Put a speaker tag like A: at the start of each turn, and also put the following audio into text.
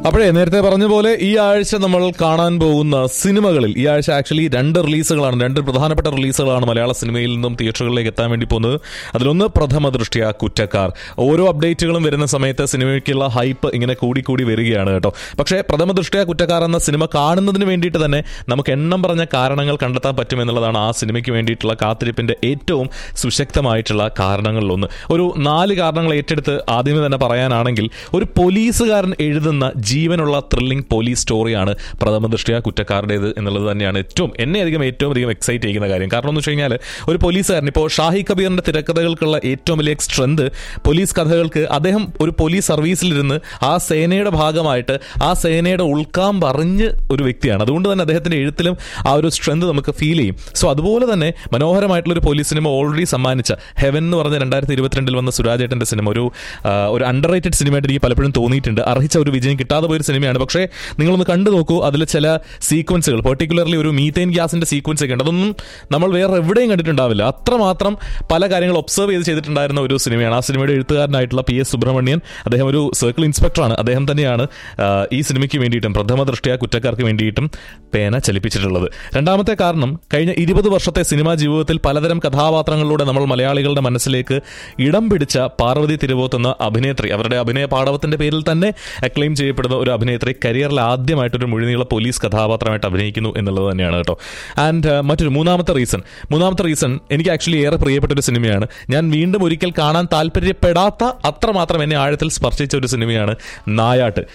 A: അപ്പോഴേ നേരത്തെ പറഞ്ഞ പോലെ ഈ ആഴ്ച നമ്മൾ കാണാൻ പോകുന്ന സിനിമകളിൽ ഈ ആഴ്ച ആക്ച്വലി രണ്ട് റിലീസുകളാണ് രണ്ട് പ്രധാനപ്പെട്ട റിലീസുകളാണ് മലയാള സിനിമയിൽ നിന്നും തിയേറ്ററുകളിലേക്ക് എത്താൻ വേണ്ടി പോകുന്നത് അതിലൊന്ന് പ്രഥമ ദൃഷ്ടിയ കുറ്റക്കാർ ഓരോ അപ്ഡേറ്റുകളും വരുന്ന സമയത്ത് സിനിമയ്ക്കുള്ള ഹൈപ്പ് ഇങ്ങനെ കൂടി കൂടി വരികയാണ് കേട്ടോ പക്ഷേ പ്രഥമ ദൃഷ്ടിയ കുറ്റക്കാർ എന്ന സിനിമ കാണുന്നതിന് വേണ്ടിയിട്ട് തന്നെ നമുക്ക് എണ്ണം പറഞ്ഞ കാരണങ്ങൾ കണ്ടെത്താൻ പറ്റുമെന്നുള്ളതാണ് ആ സിനിമയ്ക്ക് വേണ്ടിയിട്ടുള്ള കാത്തിരിപ്പിന്റെ ഏറ്റവും സുശക്തമായിട്ടുള്ള കാരണങ്ങളിലൊന്ന് ഒരു നാല് കാരണങ്ങൾ ഏറ്റെടുത്ത് ആദ്യമേ തന്നെ പറയാനാണെങ്കിൽ ഒരു പോലീസുകാരൻ എഴുതുന്ന ജീവനുള്ള ത്രില്ലിംഗ് പോലീസ് സ്റ്റോറിയാണ് പ്രഥമ ദൃഷ്ടിയ കുറ്റക്കാരുടേത് എന്നുള്ളത് തന്നെയാണ് ഏറ്റവും എന്നെ അധികം ഏറ്റവും അധികം എക്സൈറ്റ് ചെയ്യുന്ന കാര്യം കാരണം എന്ന് വെച്ച് കഴിഞ്ഞാൽ ഒരു പോലീസുകാരൻ ഇപ്പോൾ ഷാഹി കബീറിന്റെ തിരക്കഥകൾക്കുള്ള ഏറ്റവും വലിയ സ്ട്രെങ്ത് പോലീസ് കഥകൾക്ക് അദ്ദേഹം ഒരു പോലീസ് സർവീസിലിരുന്ന് ആ സേനയുടെ ഭാഗമായിട്ട് ആ സേനയുടെ ഉൾക്കാമ്പ് അറിഞ്ഞ് ഒരു വ്യക്തിയാണ് അതുകൊണ്ട് തന്നെ അദ്ദേഹത്തിന്റെ എഴുത്തിലും ആ ഒരു സ്ട്രെങ്ത് നമുക്ക് ഫീൽ ചെയ്യും സോ അതുപോലെ തന്നെ മനോഹരമായിട്ടുള്ള ഒരു പോലീസ് സിനിമ ഓൾറെഡി സമ്മാനിച്ച ഹെവൻ എന്ന് പറഞ്ഞ രണ്ടായിരത്തി ഇരുപത്തിരണ്ടിൽ വന്ന സുരാജേട്ടന്റെ സിനിമ ഒരു ആ, ഒരു അണ്ടർ റേറ്റഡ് സിനിമയായിട്ട് എനിക്ക് പലപ്പോഴും തോന്നിയിട്ടുണ്ട് അർഹിച്ച ഒരു വിജയം കിട്ടാതെ പോയൊരു സിനിമയാണ് പക്ഷേ നിങ്ങളൊന്ന് കണ്ടു നോക്കൂ അതിൽ ചില സീക്വൻസുകൾ പെർട്ടിക്കുലർലി ഒരു മീത്തേൻ ഗ്യാസിന്റെ സീക്വൻസ് ഒക്കെ ഉണ്ട് അതൊന്നും നമ്മൾ വേറെ എവിടെയും കണ്ടിട്ടുണ്ടാവില്ല അത്രമാത്രം പല കാര്യങ്ങൾ ഒബ്സർവ് ചെയ്ത് ചെയ്തിട്ടുണ്ടായിരുന്ന ഒരു സിനിമയാണ് ആ സിനിമയുടെ എഴുത്തുകാരനായിട്ടുള്ള പി എസ് സുബ്രഹ്മണ്യൻ അദ്ദേഹം ഒരു സർക്കിൾ ഇൻസ്പെക്ടറാണ് അദ്ദേഹം തന്നെയാണ് ആ, ഈ സിനിമയ്ക്ക് വേണ്ടിയിട്ടും പ്രഥമ ദൃഷ്ടിയ കുറ്റക്കാർക്ക് വേണ്ടിയിട്ടും പേന ചലിപ്പിച്ചിട്ടുള്ളത് രണ്ടാമത്തെ കാരണം കഴിഞ്ഞ ഇരുപത് വർഷത്തെ സിനിമാ ജീവിതത്തിൽ പലതരം കഥാപാത്രങ്ങളിലൂടെ നമ്മൾ മലയാളികളുടെ മനസ്സിലേക്ക് ഇടം പിടിച്ച പാർവതി തിരുവോത്ത് എന്ന അഭിനേത്രി അവരുടെ അഭിനയ പാടവത്തിന്റെ പേരിൽ തന്നെ അക്ലെയിം ചെയ്യപ്പെടുന്ന ഒരു അഭിനേത്രി കരിയറിൽ ആദ്യമായിട്ടൊരു മുഴുനീള പോലീസ് കഥാപാത്രമായിട്ട് അഭിനയിക്കുന്നു എന്നുള്ളത് തന്നെയാണ് കേട്ടോ ആൻഡ് മറ്റൊരു മൂന്നാമത്തെ റീസൺ മൂന്നാമത്തെ റീസൺ എനിക്ക് ആക്ച്വലി ഏറെ പ്രിയപ്പെട്ട ഒരു സിനിമയാണ് ഞാൻ വീണ്ടും ഒരിക്കൽ കാണാൻ താല്പര്യപ്പെടാത്ത അത്രമാത്രം എന്നെ ആഴത്തിൽ സ്പർശിച്ച ഒരു സിനിമയാണ് നായാട്ട്